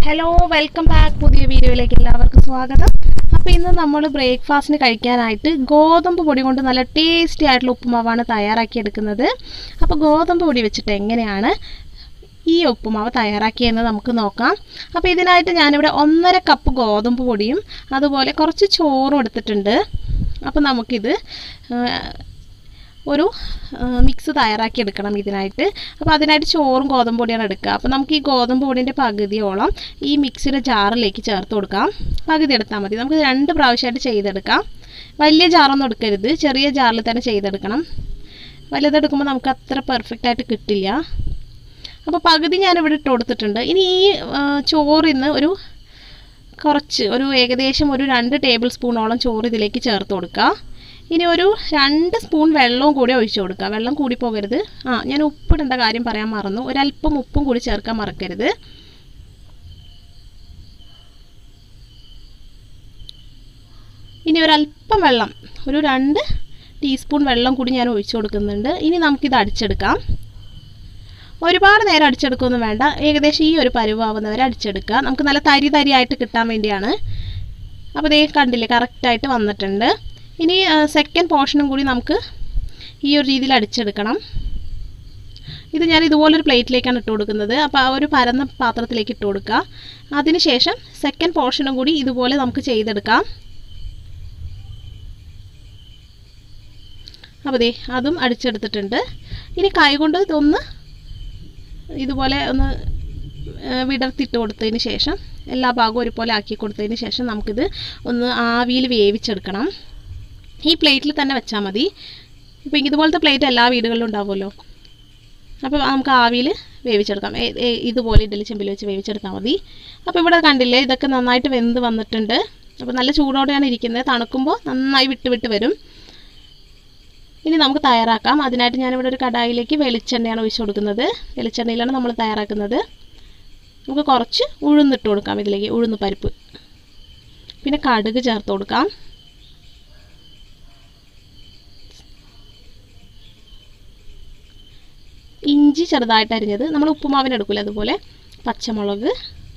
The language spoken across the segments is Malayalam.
ഹലോ വെൽക്കം ബാക്ക് പുതിയ വീഡിയോയിലേക്ക് എല്ലാവർക്കും സ്വാഗതം അപ്പോൾ ഇന്ന് നമ്മൾ ബ്രേക്ക്ഫാസ്റ്റിന് കഴിക്കാനായിട്ട് ഗോതമ്പ് പൊടി കൊണ്ട് നല്ല ടേസ്റ്റി ആയിട്ടുള്ള ഉപ്പുമാവാണ് തയ്യാറാക്കിയെടുക്കുന്നത് അപ്പോൾ ഗോതമ്പ് പൊടി വെച്ചിട്ട് എങ്ങനെയാണ് ഈ ഉപ്പുമാവ് തയ്യാറാക്കിയെന്ന് നമുക്ക് നോക്കാം അപ്പോൾ ഇതിനായിട്ട് ഞാനിവിടെ ഒന്നര കപ്പ് ഗോതമ്പ് പൊടിയും അതുപോലെ കുറച്ച് ചോറും എടുത്തിട്ടുണ്ട് അപ്പോൾ നമുക്കിത് ആ, ഒരു മിക്സ് തയ്യാറാക്കി എടുക്കണം ഇതിനായിട്ട് അപ്പോൾ അതിനായിട്ട് ചോറും ഗോതമ്പ് പൊടിയാണ് എടുക്കുക അപ്പോൾ നമുക്ക് ഈ ഗോതമ്പ് പൊടിൻ്റെ പകുതിയോളം ഈ മിക്സിയുടെ ജാറിലേക്ക് ചേർത്ത് കൊടുക്കാം പകുതി എടുത്താൽ മതി നമുക്ക് രണ്ട് പ്രാവശ്യമായിട്ട് ചെയ്തെടുക്കാം വലിയ ജാറൊന്നും എടുക്കരുത് ചെറിയ ജാറിൽ തന്നെ ചെയ്തെടുക്കണം വലുതെടുക്കുമ്പോൾ നമുക്ക് അത്ര പെർഫെക്റ്റ് ആയിട്ട് കിട്ടില്ല അപ്പോൾ പകുതി ഞാനിവിടെ ഇട്ട് കൊടുത്തിട്ടുണ്ട് ഇനി ഈ ആ, ചോറിന്ന് ഒരു കുറച്ച് ഒരു ഏകദേശം ഒരു രണ്ട് ടേബിൾ സ്പൂണോളം ചോറ് ഇതിലേക്ക് ചേർത്ത് കൊടുക്കുക ഇനി ഒരു രണ്ട് സ്പൂൺ വെള്ളവും കൂടി ഒഴിച്ചു കൊടുക്കുക വെള്ളം കൂടി പോകരുത് ആ ഞാൻ ഉപ്പിടേണ്ട കാര്യം പറയാൻ മറന്നു ഒരല്പം ഉപ്പും കൂടി ചേർക്കാൻ മറക്കരുത് ഇനി ഒരല്പം വെള്ളം ഒരു രണ്ട് ടീസ്പൂൺ വെള്ളം കൂടി ഞാൻ ഒഴിച്ചു കൊടുക്കുന്നുണ്ട് ഇനി നമുക്കിത് അടിച്ചെടുക്കാം ഒരുപാട് നേരം അടിച്ചെടുക്കുകയൊന്നും വേണ്ട ഏകദേശം ഈ ഒരു പരുവാവുന്നവരെ അടിച്ചെടുക്കുക നമുക്ക് നല്ല തരി തരിയായിട്ട് കിട്ടാൻ വേണ്ടിയാണ് അപ്പോൾ ദേ കണ്ടില്ലേ കറക്റ്റായിട്ട് വന്നിട്ടുണ്ട് ഇനി സെക്കൻഡ് പോർഷനും കൂടി നമുക്ക് ഈ ഒരു രീതിയിൽ അടിച്ചെടുക്കണം ഇത് ഞാൻ ഇതുപോലൊരു പ്ലേറ്റിലേക്കാണ് ഇട്ട് കൊടുക്കുന്നത് അപ്പോൾ ആ ഒരു പരന്ന പാത്രത്തിലേക്ക് ഇട്ട് കൊടുക്കുക അതിനുശേഷം സെക്കൻഡ് പോർഷനും കൂടി ഇതുപോലെ നമുക്ക് ചെയ്തെടുക്കാം അപ്പോൾ ദേ അതും അടിച്ചെടുത്തിട്ടുണ്ട് ഇനി കൈകൊണ്ട് ഇതൊന്ന് ഇതുപോലെ ഒന്ന് ആ, വിടർത്തിട്ട് കൊടുത്തതിന് ശേഷം എല്ലാ ഭാഗവും ഒരുപോലെ ആക്കി കൊടുത്തതിന് ശേഷം നമുക്കിത് ഒന്ന് ആവിയിൽ വേവിച്ചെടുക്കണം ഈ പ്ലേറ്റിൽ തന്നെ വെച്ചാൽ മതി ഇപ്പോൾ ഇതുപോലത്തെ പ്ലേറ്റ് എല്ലാ വീടുകളിലും ഉണ്ടാവുമല്ലോ അപ്പോൾ നമുക്ക് ആവിയിൽ വേവിച്ചെടുക്കാം ഏ- ഏ- ഇതുപോലെ ഇഡലി ചെമ്പിൽ വെച്ച് വേവിച്ചെടുത്താൽ മതി അപ്പോൾ ഇവിടെ കണ്ടില്ലേ ഇതൊക്കെ നന്നായിട്ട് വെന്ത് വന്നിട്ടുണ്ട് അപ്പോൾ നല്ല ചൂടോടെയാണ് ഇരിക്കുന്നത് തണുക്കുമ്പോൾ നന്നായി വിട്ട് വിട്ട് വരും ഇനി നമുക്ക് തയ്യാറാക്കാം അതിനായിട്ട് ഞാനിവിടെ ഒരു കടായിലേക്ക് വെളിച്ചെണ്ണയാണ് ഒഴിച്ചു കൊടുക്കുന്നത് വെളിച്ചെണ്ണയിലാണ് നമ്മൾ തയ്യാറാക്കുന്നത് നമുക്ക് കുറച്ച് ഉഴുന്നിട്ട് കൊടുക്കാം ഇതിലേക്ക് ഉഴുന്ന് പരിപ്പ് പിന്നെ കടുക് ചേർത്ത് കൊടുക്കാം ഇഞ്ചി ചെറുതായിട്ട് അരിഞ്ഞത് നമ്മൾ ഉപ്പുമാവിന് എടുക്കില്ല അതുപോലെ പച്ചമുളക്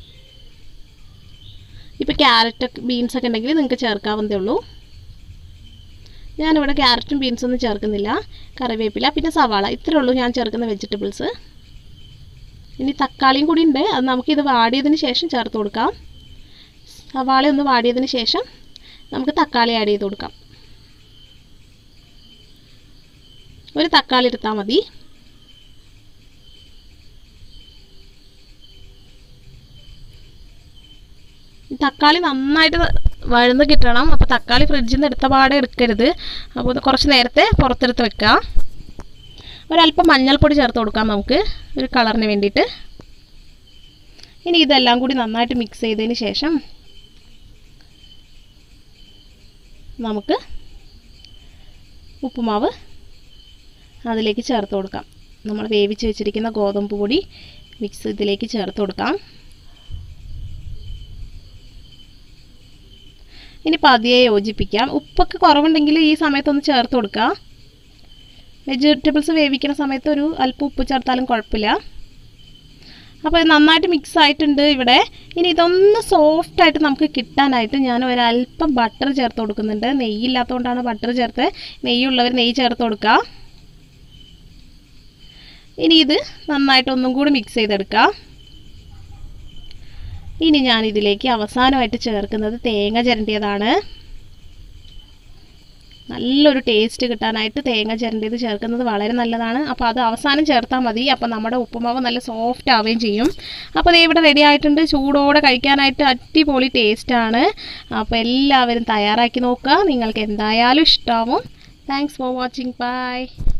ഇപ്പോൾ ക്യാരറ്റ് ബീൻസ് ഒക്കെ ഉണ്ടെങ്കിൽ നിങ്ങൾക്ക് ചേർക്കാവുന്നതേ ഉള്ളൂ ഞാനിവിടെ ക്യാരറ്റും ബീൻസും ഒന്നും ചേർക്കുന്നില്ല കറിവേപ്പില പിന്നെ സവാള ഇത്രേ ഉള്ളൂ ഞാൻ ചേർക്കുന്ന വെജിറ്റബിൾസ് ഇനി തക്കാളിയും കൂടി ഉണ്ട് അത് നമുക്കിത് വാടിയതിന് ശേഷം ചേർത്ത് കൊടുക്കാം സവാള ഒന്ന് വാടിയതിന് ശേഷം നമുക്ക് തക്കാളി ആഡ് ചെയ്ത് കൊടുക്കാം ഒരു തക്കാളി എടുത്താൽ മതി ഈ തക്കാളി നന്നായിട്ട് വഴന്ന് കിട്ടണം അപ്പോൾ തക്കാളി ഫ്രിഡ്ജിൽ നിന്ന് എടുത്ത പാടെ എടുക്കരുത് അപ്പോൾ ഇത് കുറച്ച് നേരത്തെ പുറത്തെടുത്ത് വെക്കുക ഒരല്പം മഞ്ഞൾപ്പൊടി ചേർത്ത് കൊടുക്കാം നമുക്ക് ഒരു കളറിന് വേണ്ടിയിട്ട് ഇനി ഇതെല്ലാം കൂടി നന്നായിട്ട് മിക്സ് ചെയ്തതിന് ശേഷം നമുക്ക് ഉപ്പുമാവ് അതിലേക്ക് ചേർത്ത് കൊടുക്കാം നമ്മൾ വേവിച്ച് വെച്ചിരിക്കുന്ന ഗോതമ്പ് പൊടി മിക്സ് ഇതിലേക്ക് ചേർത്ത് കൊടുക്കാം ഇനി പതിയെ യോജിപ്പിക്കാം ഉപ്പൊക്കെ കുറവുണ്ടെങ്കിൽ ഈ സമയത്തൊന്ന് ചേർത്ത് കൊടുക്കുക വെജിറ്റബിൾസ് വേവിക്കുന്ന സമയത്ത് ഒരു അല്പം ഉപ്പ് ചേർത്താലും കുഴപ്പമില്ല അപ്പോൾ ഇത് നന്നായിട്ട് മിക്സ് ആയിട്ടുണ്ട് ഇവിടെ ഇനി ഇതൊന്ന് സോഫ്റ്റ് ആയിട്ട് നമുക്ക് കിട്ടാനായിട്ട് ഞാൻ ഒരല്പം ബട്ടർ ചേർത്ത് കൊടുക്കുന്നുണ്ട് നെയ്യില്ലാത്തതുകൊണ്ടാണ് ബട്ടർ ചേർത്ത് നെയ്യുള്ളവർ നെയ്യ് ചേർത്ത് കൊടുക്കുക ഇനി ഇത് നന്നായിട്ട് ഒന്നും കൂടി മിക്സ് ചെയ്തെടുക്കുക ഇനി ഞാൻ ഇതിലേക്ക് അവസാനമായിട്ട് ചേർക്കുന്നത് തേങ്ങ ചിരണ്ടിയതാണ് നല്ലൊരു ടേസ്റ്റ് കിട്ടാനായിട്ട് തേങ്ങ ചിരണ്ടിയത് ചേർക്കുന്നത് വളരെ നല്ലതാണ് അപ്പോൾ അത് അവസാനം ചേർത്താൽ മതി അപ്പോൾ നമ്മുടെ ഉപ്പുമാവ് നല്ല സോഫ്റ്റ് ആവുകയും ചെയ്യും അപ്പോൾ ദേ ഇവിടെ റെഡി ആയിട്ടുണ്ട് ചൂടോടെ കഴിക്കാനായിട്ട് അടിപൊളി ടേസ്റ്റാണ് അപ്പോൾ എല്ലാവരും തയ്യാറാക്കി നോക്കുക നിങ്ങൾക്ക് എന്തായാലും ഇഷ്ടമാവും താങ്ക്സ് ഫോർ വാച്ചിങ് ബൈ